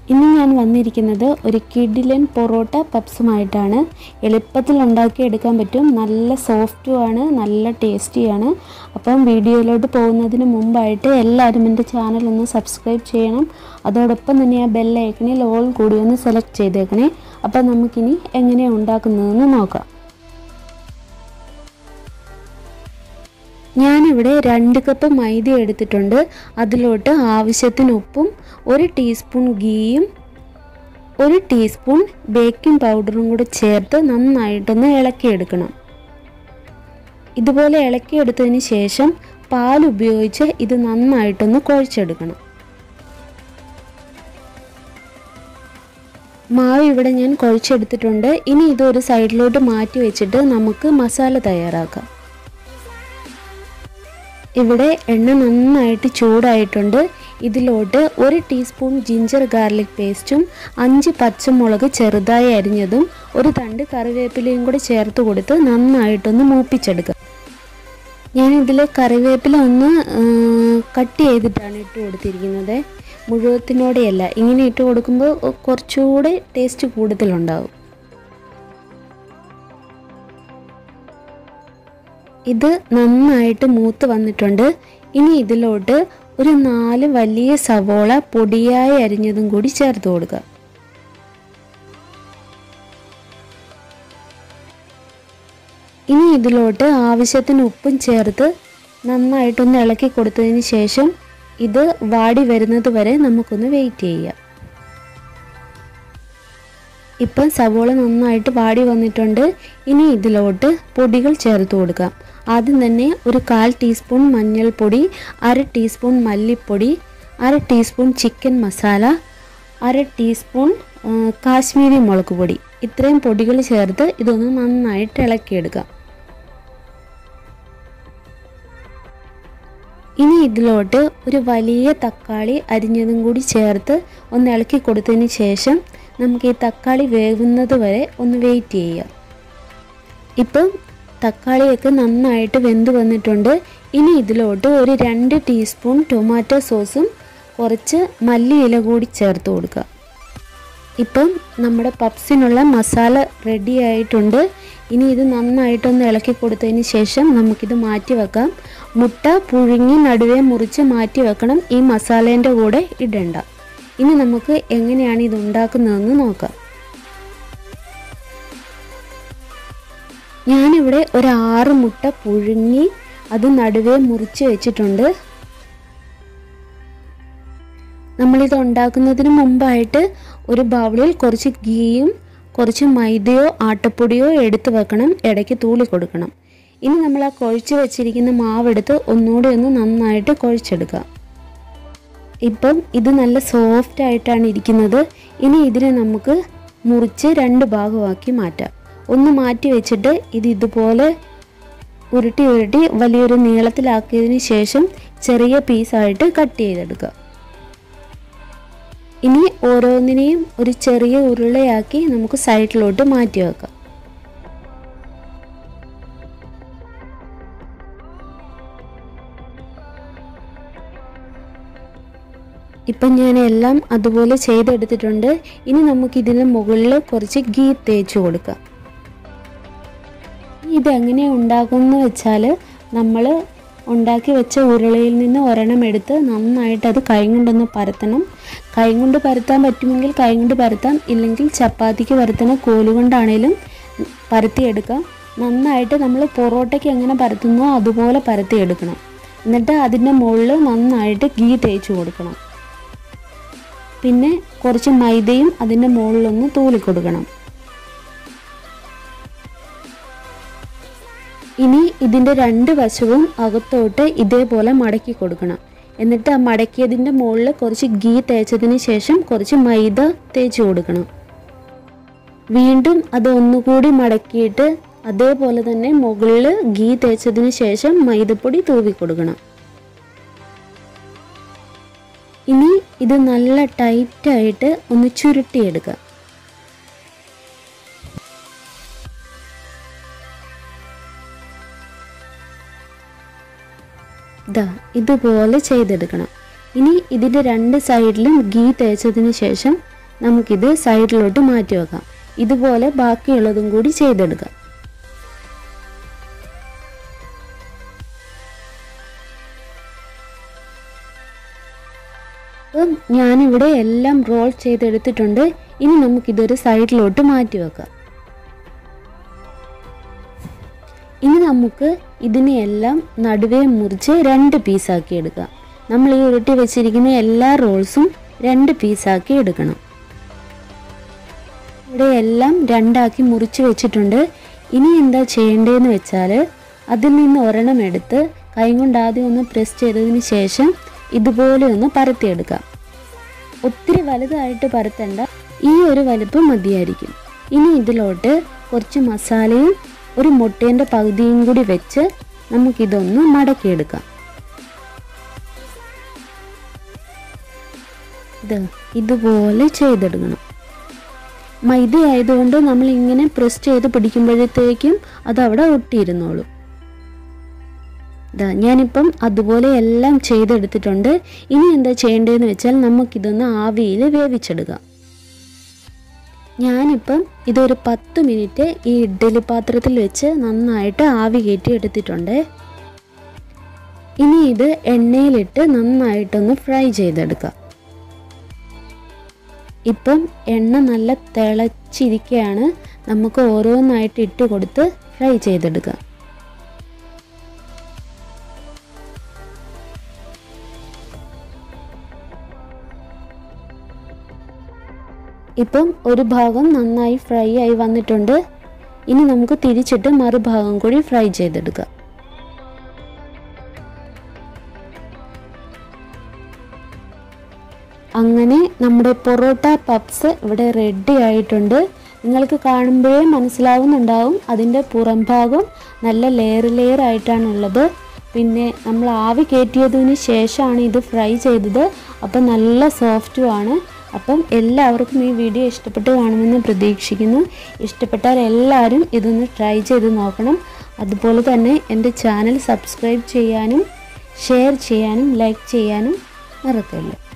ഇന്ന് ഞാൻ വന്നിരിക്കുന്നത് ഒരു കിഡിലൻ പൊറോട്ട പപ്സുമായിട്ടാണ് എളുപ്പത്തിൽ ഉണ്ടാക്കിയെടുക്കാൻ പറ്റും നല്ല സോഫ്റ്റുമാണ് നല്ല ടേസ്റ്റിയാണ് അപ്പം വീഡിയോയിലോട്ട് പോകുന്നതിന് മുമ്പായിട്ട് എല്ലാവരും എൻ്റെ ചാനൽ ഒന്ന് സബ്സ്ക്രൈബ് ചെയ്യണം അതോടൊപ്പം തന്നെ ആ ബെല്ലൈക്കണിൽ ഓൾ കൂടി ഒന്ന് സെലക്ട് ചെയ്തേക്കണേ അപ്പം നമുക്കിനി എങ്ങനെയാണ് ഉണ്ടാക്കുന്നതെന്ന് നോക്കാം ഞാനിവിടെ രണ്ട് കപ്പ് മൈദ എടുത്തിട്ടുണ്ട് അതിലോട്ട് ആവശ്യത്തിന് ഉപ്പും ഒരു ടീസ്പൂൺ ഗീയും ഒരു ടീസ്പൂൺ ബേക്കിംഗ് പൗഡറും കൂടെ ചേർത്ത് നന്നായിട്ടൊന്ന് ഇളക്കിയെടുക്കണം ഇതുപോലെ ഇളക്കിയെടുത്തതിന് ശേഷം പാൽ ഉപയോഗിച്ച് ഇത് നന്നായിട്ടൊന്ന് കുഴച്ചെടുക്കണം മാവ് ഇവിടെ ഞാൻ കുഴച്ചെടുത്തിട്ടുണ്ട് ഇനി ഇത് ഒരു സൈഡിലോട്ട് മാറ്റി വെച്ചിട്ട് നമുക്ക് മസാല തയ്യാറാക്കാം ഇവിടെ എണ്ണ നന്നായിട്ട് ചൂടായിട്ടുണ്ട് ഇതിലോട്ട് ഒരു ടീസ്പൂൺ ജിഞ്ചർ ഗാർലിക് പേസ്റ്റും അഞ്ച് പച്ചമുളക് ചെറുതായി അരിഞ്ഞതും ഒരു തണ്ട് കറിവേപ്പിലയും കൂടി ചേർത്ത് കൊടുത്ത് നന്നായിട്ടൊന്ന് മൂപ്പിച്ചെടുക്കുക ഞാൻ ഇതിൽ കറിവേപ്പില ഒന്ന് കട്ട് ചെയ്തിട്ടാണ് ഇട്ട് കൊടുത്തിരിക്കുന്നത് മുഴുവത്തിനോടെയല്ല ഇങ്ങനെ ഇട്ട് കൊടുക്കുമ്പോൾ കുറച്ചുകൂടെ ടേസ്റ്റ് കൂടുതലുണ്ടാവും ഇത് നന്നായിട്ട് മൂത്ത് വന്നിട്ടുണ്ട് ഇനി ഇതിലോട്ട് ഒരു നാല് വലിയ സവോള പൊടിയായി അരിഞ്ഞതും കൂടി ചേർത്ത് കൊടുക്കുക ഇനി ഇതിലോട്ട് ആവശ്യത്തിന് ഉപ്പും ചേർത്ത് നന്നായിട്ടൊന്ന് ഇളക്കി കൊടുത്തതിന് ശേഷം ഇത് വാടി വരുന്നത് വരെ നമുക്കൊന്ന് വെയിറ്റ് ചെയ്യാം ഇപ്പം സവോള നന്നായിട്ട് വാടി വന്നിട്ടുണ്ട് ഇനി ഇതിലോട്ട് പൊടികൾ ചേർത്ത് കൊടുക്കാം ആദ്യം തന്നെ ഒരു കാൽ ടീസ്പൂൺ മഞ്ഞൾപ്പൊടി അര ടീസ്പൂൺ മല്ലിപ്പൊടി അര ടീസ്പൂൺ ചിക്കൻ മസാല അര ടീസ്പൂൺ കാശ്മീരി മുളക് പൊടി ഇത്രയും പൊടികൾ ചേർത്ത് ഇതൊന്ന് നന്നായിട്ട് ഇളക്കിയെടുക്കാം ഇനി ഇതിലോട്ട് ഒരു വലിയ തക്കാളി അരിഞ്ഞതും കൂടി ചേർത്ത് ഒന്ന് ഇളക്കി കൊടുത്തതിന് ശേഷം നമുക്ക് ഈ തക്കാളി വേവുന്നത് വരെ ഒന്ന് വെയിറ്റ് ചെയ്യാം ഇപ്പം തക്കാളിയൊക്കെ നന്നായിട്ട് വെന്ത് വന്നിട്ടുണ്ട് ഇനി ഇതിലോട്ട് ഒരു രണ്ട് ടീസ്പൂൺ ടൊമാറ്റോ സോസും കുറച്ച് മല്ലിയില കൂടി ചേർത്ത് കൊടുക്കുക ഇപ്പം നമ്മുടെ പപ്സിനുള്ള മസാല റെഡി ആയിട്ടുണ്ട് ഇനി ഇത് നന്നായിട്ടൊന്ന് ഇളക്കി കൊടുത്തതിന് ശേഷം നമുക്കിത് മാറ്റി വെക്കാം മുട്ട പുഴുങ്ങി നടുവേ മുറിച്ച് മാറ്റി വെക്കണം ഈ മസാലേൻ്റെ കൂടെ ഇടണ്ട ഇനി നമുക്ക് എങ്ങനെയാണ് ഇത് ഉണ്ടാക്കുന്നതെന്ന് നോക്കാം ഞാനിവിടെ ഒരു ആറ് മുട്ട പുഴുങ്ങി അത് നടുവേ മുറിച്ച് വെച്ചിട്ടുണ്ട് നമ്മളിത് ഉണ്ടാക്കുന്നതിന് മുമ്പായിട്ട് ഒരു ബൗളിൽ കുറച്ച് ഗീയും കുറച്ച് മൈദയോ ആട്ടപ്പൊടിയോ എടുത്ത് വെക്കണം ഇടയ്ക്ക് തൂളി കൊടുക്കണം ഇനി നമ്മൾ ആ കുഴച്ച് വെച്ചിരിക്കുന്ന മാവെടുത്ത് ഒന്നുകൂടി ഒന്ന് നന്നായിട്ട് കുഴച്ചെടുക്കാം ഇപ്പം ഇത് നല്ല സോഫ്റ്റ് ആയിട്ടാണ് ഇരിക്കുന്നത് ഇനി ഇതിനെ നമുക്ക് മുറിച്ച് രണ്ട് ഭാഗമാക്കി മാറ്റാം ഒന്ന് മാറ്റി വെച്ചിട്ട് ഇത് ഇതുപോലെ ഉരുട്ടി ഉരുട്ടി വലിയൊരു നീളത്തിലാക്കിയതിന് ശേഷം ചെറിയ പീസായിട്ട് കട്ട് ചെയ്തെടുക്കുക ഇനി ഓരോന്നിനെയും ഒരു ചെറിയ ഉരുളയാക്കി നമുക്ക് സൈഡിലോട്ട് മാറ്റി വെക്കാം ഇപ്പം ഞാൻ എല്ലാം അതുപോലെ ചെയ്തെടുത്തിട്ടുണ്ട് ഇനി നമുക്കിതിന് മുകളിൽ കുറച്ച് ഗീ തേച്ച് കൊടുക്കാം ഇതെങ്ങനെ ഉണ്ടാക്കുമെന്ന് വെച്ചാൽ നമ്മൾ ഉണ്ടാക്കി വെച്ച ഉരുളയിൽ നിന്ന് ഒരെണ്ണം എടുത്ത് നന്നായിട്ട് അത് കൈ കൊണ്ടൊന്ന് പരത്തണം കൈ കൊണ്ട് പരത്താൻ പറ്റുമെങ്കിൽ കൈ കൊണ്ട് പരത്താം ഇല്ലെങ്കിൽ ചപ്പാത്തിക്ക് പരത്തുന്ന കോലുകൊണ്ടാണേലും പരത്തിയെടുക്കാം നന്നായിട്ട് നമ്മൾ പൊറോട്ടയ്ക്ക് എങ്ങനെ പരത്തുന്നോ അതുപോലെ പരത്തിയെടുക്കണം എന്നിട്ട് അതിൻ്റെ മുകളിൽ നന്നായിട്ട് ഗീ തേച്ച് കൊടുക്കണം പിന്നെ കുറച്ച് മൈദയും അതിൻ്റെ മുകളിലൊന്ന് തൂളി കൊടുക്കണം ഇനി ഇതിൻ്റെ രണ്ട് വശവും അകത്തോട്ട് ഇതേപോലെ മടക്കി കൊടുക്കണം എന്നിട്ട് ആ മടക്കിയതിൻ്റെ മുകളിൽ കുറച്ച് ഗീ തേച്ചതിന് ശേഷം കുറച്ച് മൈദ തേച്ച് കൊടുക്കണം വീണ്ടും അത് ഒന്നുകൂടി മടക്കിയിട്ട് അതേപോലെ തന്നെ മുകളിൽ ഗീ തേച്ചതിന് ശേഷം മൈദപ്പൊടി തൂവി കൊടുക്കണം ഇനി ഇത് നല്ല ടൈറ്റായിട്ട് ഒന്ന് ചുരുട്ടിയെടുക്കുക ഇതാ ഇതുപോലെ ചെയ്തെടുക്കണം ഇനി ഇതിൻ്റെ രണ്ട് സൈഡിലും ഗീ തേച്ചതിന് ശേഷം നമുക്കിത് സൈഡിലോട്ട് മാറ്റി വെക്കാം ഇതുപോലെ ബാക്കിയുള്ളതും കൂടി ചെയ്തെടുക്കാം അപ്പം ഞാനിവിടെ എല്ലാം റോൾ ചെയ്തെടുത്തിട്ടുണ്ട് ഇനി നമുക്കിതൊരു സൈഡിലോട്ട് മാറ്റി വെക്കാം ഇനി നമുക്ക് ഇതിനെയെല്ലാം നടുവേ മുറിച്ച് രണ്ട് പീസാക്കി എടുക്കാം നമ്മൾ ഈ ഉരുട്ടി വെച്ചിരിക്കുന്ന എല്ലാ റോൾസും രണ്ട് പീസാക്കി എടുക്കണം ഇവിടെ എല്ലാം രണ്ടാക്കി മുറിച്ച് വെച്ചിട്ടുണ്ട് ഇനി എന്താ ചെയ്യേണ്ടതെന്ന് വെച്ചാൽ അതിൽ നിന്ന് ഒരെണ്ണം എടുത്ത് കൈ കൊണ്ട് ആദ്യം ഒന്ന് പ്രസ് ചെയ്തതിന് ശേഷം ഇതുപോലെ ഒന്ന് പരത്തിയെടുക്കാം ഒത്തിരി വലുതായിട്ട് പരത്തണ്ട ഈ ഒരു വലുപ്പം മതിയായിരിക്കും ഇനി ഇതിലോട്ട് കുറച്ച് മസാലയും ഒരു മുട്ടേൻ്റെ പകുതിയും കൂടി വെച്ച് നമുക്കിതൊന്ന് മടക്കിയെടുക്കാം ഇത് ഇതുപോലെ ചെയ്തെടുക്കണം മൈദ ആയതുകൊണ്ട് നമ്മൾ ഇങ്ങനെ പ്രസ് ചെയ്ത് പിടിക്കുമ്പോഴത്തേക്കും അതവിടെ ഒട്ടിയിരുന്നോളും ഇതാ ഞാനിപ്പം അതുപോലെ എല്ലാം ചെയ്തെടുത്തിട്ടുണ്ട് ഇനി എന്താ ചെയ്യേണ്ടതെന്ന് വെച്ചാൽ നമുക്കിതൊന്ന് ആവിയിൽ വേവിച്ചെടുക്കാം ഞാനിപ്പം ഇതൊരു പത്ത് മിനിറ്റ് ഈ ഇഡ്ഡലി പാത്രത്തിൽ വെച്ച് നന്നായിട്ട് ആവി കയറ്റി എടുത്തിട്ടുണ്ട് ഇനി ഇത് എണ്ണയിലിട്ട് നന്നായിട്ടൊന്ന് ഫ്രൈ ചെയ്തെടുക്കാം ഇപ്പം എണ്ണ നല്ല തിളച്ചിരിക്കുകയാണ് നമുക്ക് ഓരോന്നായിട്ട് ഇട്ട് കൊടുത്ത് ഫ്രൈ ചെയ്തെടുക്കാം ഇപ്പം ഒരു ഭാഗം നന്നായി ഫ്രൈ ആയി വന്നിട്ടുണ്ട് ഇനി നമുക്ക് തിരിച്ചിട്ട് മറുഭാഗം കൂടി ഫ്രൈ ചെയ്തെടുക്കാം അങ്ങനെ നമ്മുടെ പൊറോട്ട പപ്സ് ഇവിടെ റെഡി ആയിട്ടുണ്ട് നിങ്ങൾക്ക് കാണുമ്പോഴേ മനസ്സിലാവുന്നുണ്ടാവും അതിൻ്റെ പുറം ഭാഗം നല്ല ലെയർ ലെയർ ആയിട്ടാണുള്ളത് പിന്നെ നമ്മൾ ആവി കയറ്റിയതിന് ശേഷമാണ് ഇത് ഫ്രൈ ചെയ്തത് അപ്പം നല്ല സോഫ്റ്റുമാണ് അപ്പം എല്ലാവർക്കും ഈ വീഡിയോ ഇഷ്ടപ്പെട്ട് കാണുമെന്ന് പ്രതീക്ഷിക്കുന്നു ഇഷ്ടപ്പെട്ടാൽ എല്ലാവരും ഇതൊന്ന് ട്രൈ ചെയ്ത് നോക്കണം അതുപോലെ തന്നെ എൻ്റെ ചാനൽ സബ്സ്ക്രൈബ് ചെയ്യാനും ഷെയർ ചെയ്യാനും ലൈക്ക് ചെയ്യാനും മറക്കല്ല